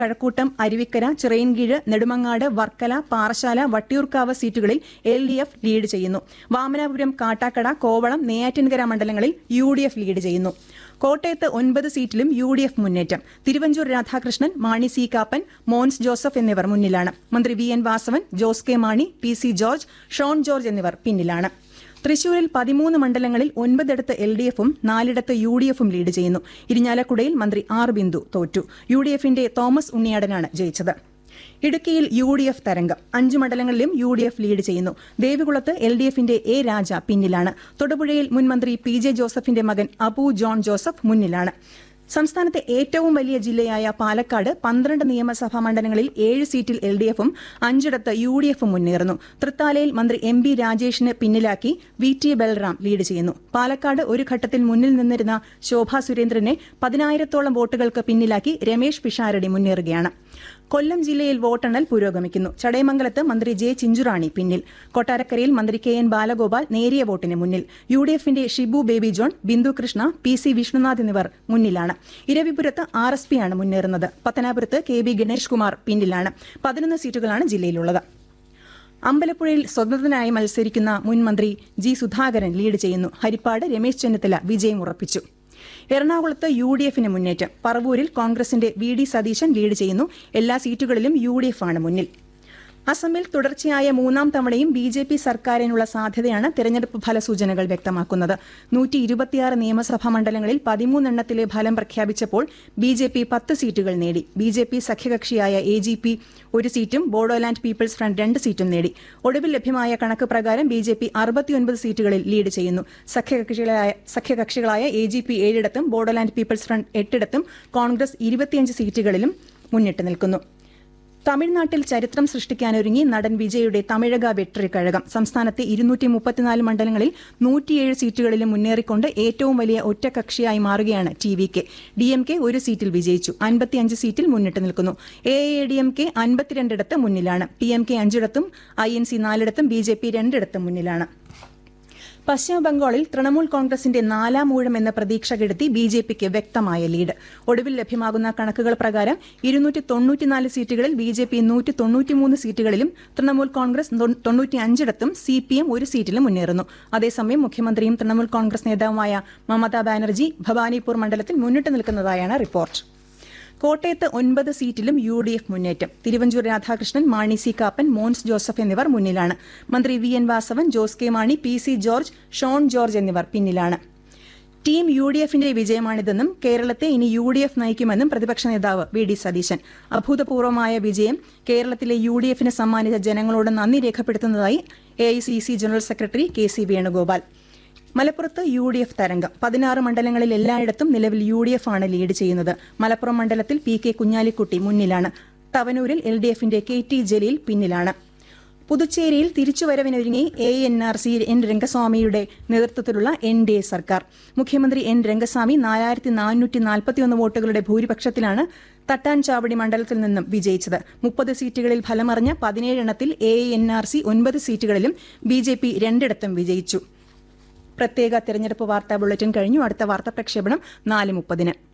കഴക്കൂട്ടം അരുവിക്കര ചിറയൻകീഴ് നെടുമങ്ങാട് വർക്കല പാറശാല വട്ടിയൂർക്കാവ് സീറ്റുകളിൽ L D F lead ചെയ്യുന്നു വാമനാപുരം കാട്ടാക്കട കോവളം നെയ്യാറ്റിൻകര മണ്ഡലങ്ങളിൽ യു ഡി എഫ് ലീഡ് ചെയ്യുന്നു കോട്ടയത്ത് ഒൻപത് സീറ്റിലും യു ഡി എഫ് മുന്നേറ്റം തിരുവഞ്ചൂർ രാധാകൃഷ്ണൻ മാണി സി കാപ്പൻ മോൻസ് ജോസഫ് എന്നിവർ മുന്നിലാണ് മന്ത്രി V N Vasavan Jose K Mani P C George Shone George എന്നിവർ പിന്നിലാണ് തൃശൂരിൽ പതിമൂന്ന് മണ്ഡലങ്ങളിൽ ഒൻപതിടത്ത് എൽ ഡി എഫും നാലിടത്ത് യു ഡി എഫും ലീഡ് ചെയ്യുന്നു ഇരിഞ്ഞാലക്കുടയിൽ മന്ത്രി ആർ ബിന്ദു തോറ്റു യു ഡി എഫിന്റെ തോമസ് ഉണ്ണിയാടനാണ് ജയിച്ചത് ഇടുക്കിയിൽ യു ഡി എഫ് തരംഗം അഞ്ചു മണ്ഡലങ്ങളിലും യു ഡി എഫ് ലീഡ് ചെയ്യുന്നു ദേവികുളത്ത് എൽ ഡി എഫിന്റെ എ രാജ പിന്നിലാണ് തൊടുപുഴയിൽ മുൻമന്ത്രി പി ജെ ജോസഫിന്റെ മകൻ അബു ജോൺ ജോസഫ് മുന്നിലാണ് സംസ്ഥാനത്തെ ഏറ്റവും വലിയ ജില്ലയായ പാലക്കാട് പന്ത്രണ്ട് നിയമസഭാ മണ്ഡലങ്ങളിൽ ഏഴ് സീറ്റിൽ എൽ ഡി എഫും അഞ്ചിടത്ത് യു ഡി എഫും മുന്നേറുന്നു തൃത്താലയിൽ മന്ത്രി എം ബി രാജേഷിനെ പിന്നിലാക്കി വി ടി ബൽറാം ലീഡ് ചെയ്യുന്നു പാലക്കാട് ഒരു ഘട്ടത്തിൽ മുന്നിൽ നിന്നിരുന്ന ശോഭാ സുരേന്ദ്രനെ പതിനായിരത്തോളം വോട്ടുകൾക്ക് പിന്നിലാക്കി രമേശ് പിഷാരടി മുന്നേറുകയാണ് കൊല്ലം ജില്ലയിൽ വോട്ടെണ്ണൽ പുരോഗമിക്കുന്നു ചടയമംഗലത്ത് മന്ത്രി ജെ ചിഞ്ചുറാണി പിന്നിൽ കൊട്ടാരക്കരയിൽ മന്ത്രി കെ എൻ ബാലഗോപാൽ നേരിയ വോട്ടിന് മുന്നിൽ യു ഡി എഫിന്റെ Shibu Baby John Bindu Krishna P C Vishnunath എന്നിവർ മുന്നിലാണ് ഇരവിപുരത്ത് ആർ എസ് പിയാണ് മുന്നേറുന്നത് പത്തനാപുരത്ത് കെ ബി ഗണേഷ് കുമാർ പിന്നിലാണ് പതിനൊന്ന് സീറ്റുകളാണ് ജില്ലയിലുള്ളത് അമ്പലപ്പുഴയിൽ സ്വതന്ത്രനായി മത്സരിക്കുന്ന മുൻ മന്ത്രി ജി സുധാകരൻ ലീഡ് ചെയ്യുന്നു ഹരിപ്പാട് രമേശ് ചെന്നിത്തല വിജയം ഉറപ്പിച്ചു എറണാകുളത്ത് യു ഡി എഫിന് മുന്നേറ്റം പറവൂരിൽ കോൺഗ്രസിന്റെ വി ഡി സതീശൻ ലീഡ് ചെയ്യുന്നു എല്ലാ സീറ്റുകളിലും യു ഡി എഫ് ആണ് മുന്നിൽ അസമിൽ തുടർച്ചയായ മൂന്നാം തവണയും ബി ജെ പി സർക്കാരിനുള്ള സാധ്യതയാണ് തെരഞ്ഞെടുപ്പ് ഫലസൂചനകൾ വ്യക്തമാക്കുന്നത് നൂറ്റി ഇരുപത്തിയാറ് നിയമസഭാ മണ്ഡലങ്ങളിൽ പതിമൂന്നെണ്ണത്തിലെ ഫലം പ്രഖ്യാപിച്ചപ്പോൾ ബി ജെ പി പത്ത് സീറ്റുകൾ നേടി ബി ജെ പി സഖ്യകക്ഷിയായ എ ജി പി ഒരു സീറ്റും ബോഡോലാൻഡ് പീപ്പിൾസ് ഫ്രണ്ട് രണ്ട് സീറ്റും നേടി ഒടുവിൽ ലഭ്യമായ കണക്ക് പ്രകാരം ബി ജെ പി അറുപത്തിയൊൻപത് സീറ്റുകളിൽ ലീഡ് ചെയ്യുന്നു സഖ്യകക്ഷികളായ സഖ്യകക്ഷികളായ എ ജി പി ഏഴിടത്തും ബോഡോലാൻഡ് പീപ്പിൾസ് ഫ്രണ്ട് എട്ടിടത്തും കോൺഗ്രസ് ഇരുപത്തിയഞ്ച് സീറ്റുകളിലും മുന്നിട്ട് നിൽക്കുന്നു തമിഴ്നാട്ടിൽ ചരിത്രം സൃഷ്ടിക്കാനൊരുങ്ങി നടൻ വിജയുടെ തമിഴക വെട്രി കഴകം സംസ്ഥാനത്തെ ഇരുന്നൂറ്റി മുപ്പത്തിനാല് മണ്ഡലങ്ങളിൽ നൂറ്റിയേഴ് സീറ്റുകളിലും മുന്നേറിക്കൊണ്ട് ഏറ്റവും വലിയ ഒറ്റകക്ഷിയായി മാറുകയാണ് T V K D M K ഒരു സീറ്റിൽ വിജയിച്ചു അൻപത്തിയഞ്ച് സീറ്റിൽ മുന്നിട്ട് നിൽക്കുന്നു A A D M K അൻപത്തിരണ്ടിടത്ത് മുന്നിലാണ് ടി എം കെ അഞ്ചിടത്തും ഐ എൻ സി നാലിടത്തും ബി ജെ പി രണ്ടിടത്തും മുന്നിലാണ് പശ്ചിമബംഗാളിൽ തൃണമൂൽ കോൺഗ്രസിന്റെ നാലാം ഊഴം എന്ന പ്രതീക്ഷ കെടുത്തി ബി ജെ പിക്ക് വ്യക്തമായ ലീഡ് ഒടുവിൽ ലഭ്യമാകുന്ന കണക്കുകൾ പ്രകാരം ഇരുന്നൂറ്റി തൊണ്ണൂറ്റിനാല് സീറ്റുകളിൽ ബി ജെ പി നൂറ്റി തൊണ്ണൂറ്റിമൂന്ന് സീറ്റുകളിലും തൃണമൂൽ കോൺഗ്രസ് തൊണ്ണൂറ്റിയഞ്ചിടത്തും സി പി എം ഒരു സീറ്റിലും മുന്നേറുന്നു അതേസമയം മുഖ്യമന്ത്രിയും തൃണമൂൽ കോൺഗ്രസ് നേതാവുമായ മമതാ ബാനർജി ഭവാനിപൂർ മണ്ഡലത്തിൽ മുന്നിട്ട് നിൽക്കുന്നതായാണ് റിപ്പോർട്ട് കോട്ടയത്ത് ഒൻപത് സീറ്റിലും യു ഡി എഫ് മുന്നേറ്റം തിരുവഞ്ചൂർ രാധാകൃഷ്ണൻ മാണി സി കാപ്പൻ മോൻസ് ജോസഫ് എന്നിവർ മുന്നിലാണ് മന്ത്രി V N Vasavan Jose K Mani P C George Shone George എന്നിവർ പിന്നിലാണ് ടീം യു ഡി എഫിന്റെ വിജയമാണിതെന്നും കേരളത്തെ ഇനി യു ഡി എഫ് നയിക്കുമെന്നും പ്രതിപക്ഷ നേതാവ് വി ഡി സതീശൻ അഭൂതപൂർവമായ വിജയം കേരളത്തിലെ യു ഡി എഫിന് സമ്മാനിച്ച ജനങ്ങളോട് നന്ദി രേഖപ്പെടുത്തുന്നതായി A I C C general secretary K C Venugopal മലപ്പുറത്ത് യു ഡി എഫ് തരംഗം പതിനാറ് മണ്ഡലങ്ങളിൽ എല്ലായിടത്തും നിലവിൽ യു ഡി എഫ് ആണ് ലീഡ് ചെയ്യുന്നത് മലപ്പുറം മണ്ഡലത്തിൽ പി കെ കുഞ്ഞാലിക്കുട്ടി മുന്നിലാണ് തവനൂരിൽ എൽ ഡി എഫിന്റെ കെ ടി ജലീൽ പിന്നിലാണ് പുതുച്ചേരിയിൽ തിരിച്ചുവരവിനൊരുങ്ങി A N R C N രംഗസ്വാമിയുടെ നേതൃത്വത്തിലുള്ള എൻ ഡി എ സർക്കാർ മുഖ്യമന്ത്രി എൻ രംഗസ്വാമി നാലായിരത്തി നാനൂറ്റി നാൽപ്പത്തിയൊന്ന് വോട്ടുകളുടെ ഭൂരിപക്ഷത്തിലാണ് തട്ടാൻചാവടി മണ്ഡലത്തിൽ നിന്നും വിജയിച്ചത് മുപ്പത് സീറ്റുകളിൽ ഫലമറിഞ്ഞ പതിനേഴെണ്ണത്തിൽ എ എൻ ആർ സി ഒൻപത് സീറ്റുകളിലും ബി ജെ പി രണ്ടിടത്തും വിജയിച്ചു പ്രത്യേക തെരഞ്ഞെടുപ്പ് വാർത്താ ബുള്ളറ്റിൻ കഴിഞ്ഞു അടുത്ത വാർത്താ പ്രക്ഷേപണം നാല് മുപ്പതിന്